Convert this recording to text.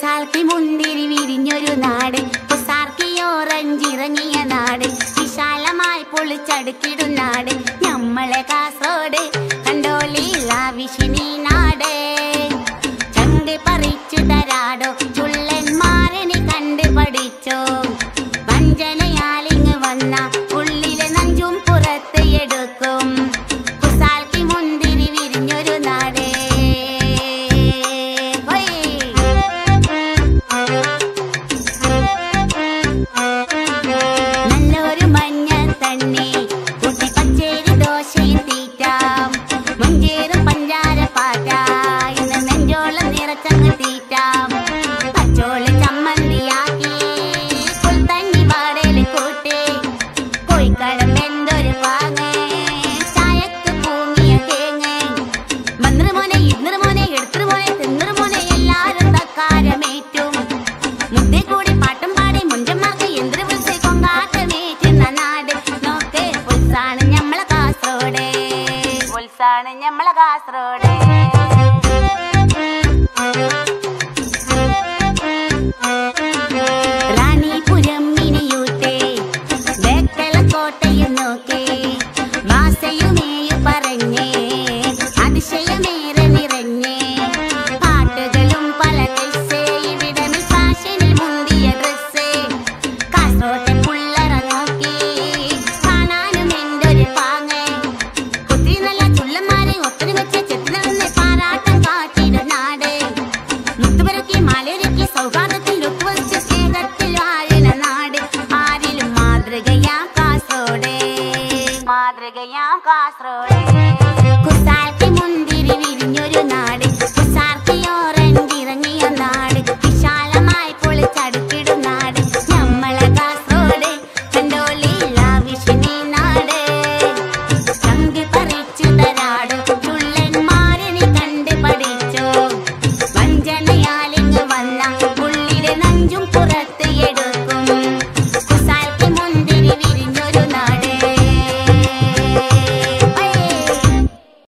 കുസാൽക്കി മുന്തിരി വിരിഞ്ഞൊരു നാട് കുസാർക്കി ഓറഞ്ച് ഇറങ്ങിയ നാട് വിശാലമായി പൊളിച്ചടുക്കിടും നാട് ഞമ്മളെ കാസോട് കണ്ടോളില്ല വിഷിനി നാട് ചണ്ട് പറിച്ചു തരാടോ ചുള്ളന്മാരനെ കണ്ട് പഠിച്ചോ വഞ്ചനയാലിങ് വന്ന ഉള്ളിലെ നഞ്ചും പുറത്ത് എടുക്കും കുസാൽക്കി മുന്തിരി വിരിഞ്ഞൊരു നാടേ ഹൊയ്. നല്ലൊരു മഞ്ഞ തണ്ണി കുട്ടി പച്ചേരി ദോശയും തീറ്റാം മഞ്ചേറും പഞ്ചാര പാറ്റ ഇന്ന് നെഞ്ചോളം നിറച്ചങ്ങ് തീറ്റാം പച്ചോള് ചമ്മന്തിയാക്കി പുൽത്തണ്ണി പാടേല് കൂട്ടി കോഴിക്കടം എന്തൊരു പാങ്ങ് ചായക്ക് പൂങ്ങിയ തേങ്ങ മന്ത്രി മോനെ ഇന്നറ് മോനെ എടുത്തിറ് മോനെ തിന്നറ് മോനെ എല്ലാരും തക്കാരമേറ്റും മുദ്ദേ കൂടി പാട്ടും പാടി മുഞ്ചന്മാർക്ക് എന്തൊരു വിളിച്ച് കൊണ്ടാട്ടമേറ്റുന്ന നാട് നോക്ക് ഉത്സാണ് ഞമ്മളെ കാസർഗോഡ് ഉത്സാണ് ഞമ്മളെ കാസർഗോഡ് റാണിപുരം മിനിയൂട്ടേ ബേക്കല കോട്ടയും നോക്കേ ഭാഷയുമേയു പറഞ്ഞേ അതിശയമേറെ നിറഞ്ഞേ പാട്ടുകളും പല ഡ്രസ്സേ ഇവിടെ ഫാഷനിൽ മുന്തിയ ഡ്രസ്സേ കാസോട്ടെ പുള്ളറ നോക്കി കാണാനും എന്തൊരു പാങ്ങ് ഒത്തിരി നല്ല ചുള്ളന്മാരെ ഒത്തിരി വെച്ച് ചെത്തിനിറന്ന് പാരാട്ടം കാട്ടിടും നാട് മുത്തുപെറുക്കി മലയൊരുക്കി സൗഹാർദ്ദത്തിൽ ഒത്തുവച്ച് സ്നേഹത്തിൽ വാഴുന്ന നാട് ആരിലും മാതൃകയാ കാസോട് മാതൃകയാ